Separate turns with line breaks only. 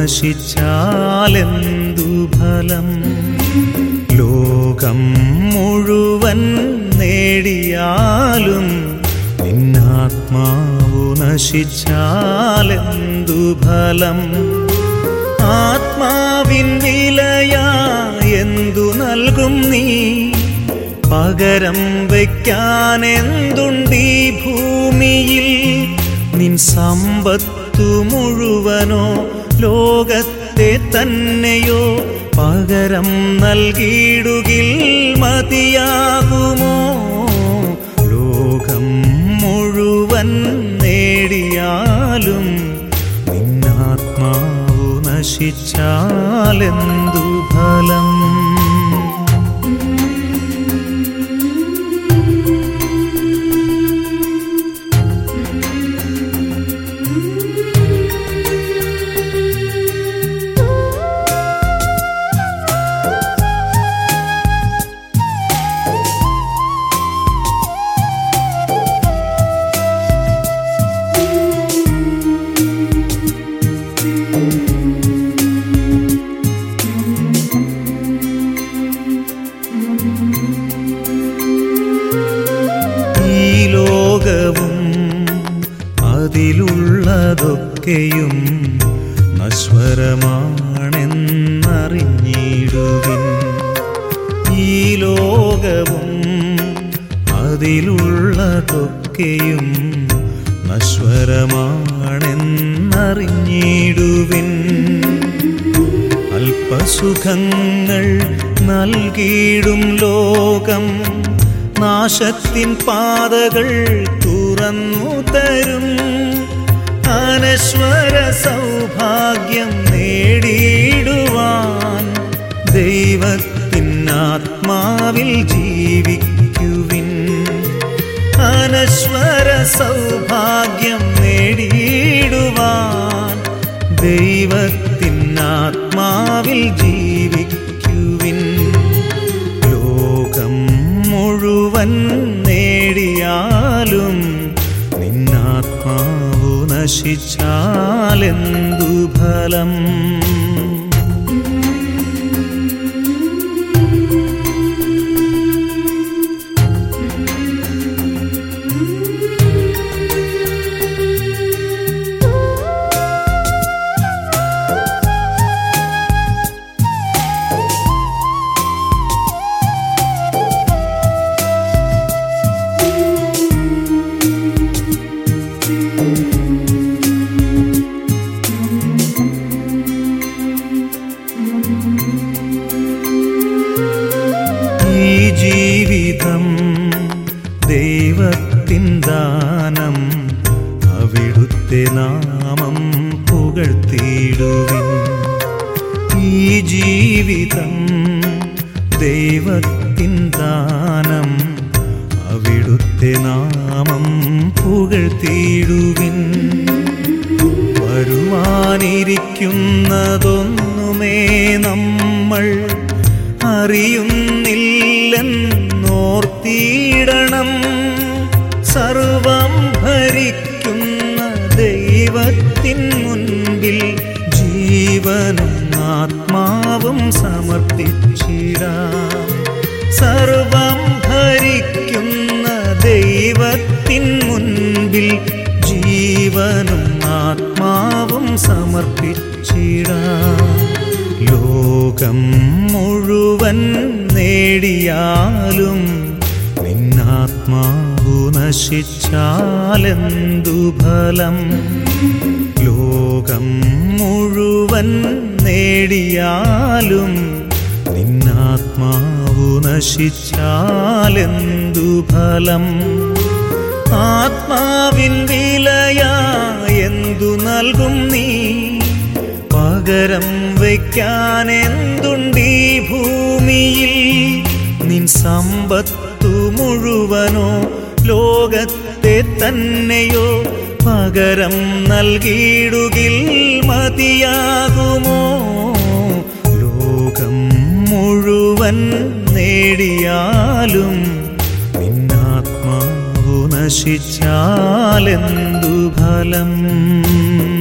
നശിച്ചാലെന്തു ഫലം ലോകം മുഴുവൻ നേടിയാലും നിന്നാത്മാവു നശിച്ചാലെന്തു ഫലം ആത്മാവിൻ വിലയാ എന്തു നൽകും നീ പകരം വയ്ക്കാൻ എന്തുണ്ടീ ഭൂമിയിൽ നിൻ സമ്പത്തു മുഴുവനോ ലോകത്തെ തന്നെയോ പകരം നൽകിയിടുകിൽ മതിയാകുമോ ലോകം മുഴുവൻ നേടിയാലും നിന്നാത്മാവു നശിച്ചാലെന്തു ഫലം ഈ ലോകവും അതിലുള്ളതൊക്കെയും നശ്വരമാണെന്നറിഞ്ഞിടുവിൻ ഈ ലോകവും അതിലുള്ളതൊക്കെയും നശ്വരമാണെന്നറിഞ്ഞിടുവിൻ അല്പസുഖങ്ങൾ നൽകിയിടും ലോകം നാശത്തിൻ പാതകൾ തുറന്നു തരും അനശ്വര സൗഭാഗ്യം നേടിയിടുവാൻ ദൈവത്തിൻ ആത്മാവിൽ ജീവിക്കുവിൻ അനശ്വര സൗഭാഗ്യം നേടിയിടുവാൻ ദൈവത്തിൻ ആത്മാവിൽ ജീവിക്കുവിൻ ലോകം മുഴുവൻ നേടിയാലും നിന്നാത്മാവു നശിച്ചാലെന്തു ഫലം ഈ ജീവിതം ദൈവത്തിൻ ദാനം അവിടുത്തെ നാമം പുകഴ്ത്തിയിടുവിൻ ഈ ജീവിതം ദൈവത്തിൻ ദാനം അവിടുത്തെ നാമം പുകഴ്ത്തിയിടുവിൻ വരുവാനിരിക്കുന്നതൊന്നുമേ നമ്മൾ അറിയുന്നില്ലെന്നോർത്തിയിടണം സർവം ഭരിക്കുന്ന ദൈവത്തിൻ മുൻപിൽ ജീവനും ആത്മാവും സമർപ്പിച്ചിടാം സർവം ഭരിക്കുന്ന ദൈവത്തിൻ മുൻപിൽ ജീവനും ആത്മാവും സമർപ്പിച്ചിടാം ലോകം മുഴുവൻ നേടിയാലും നിന്നാത്മാവു നശിച്ചാലെന്തു ഫലം ലോകം മുഴുവൻ നേടിയാലും നിന്നാത്മാവു നശിച്ചാലെന്തു ഫലം ആത്മാവിൻ വിലയാ എന്തു നൽകും നീ പകരം വയ്ക്കാൻ എന്തുണ്ടീ ഭൂമിയിൽ നിൻ സമ്പത്തു മുഴുവനോ ലോകത്തെ തന്നെയോ പകരം നൽകിയിടുകിൽ മതിയാകുമോ ലോകം മുഴുവൻ നേടിയാലും നിന്നാത്മാവു നശിച്ചാലെന്തു ഫലം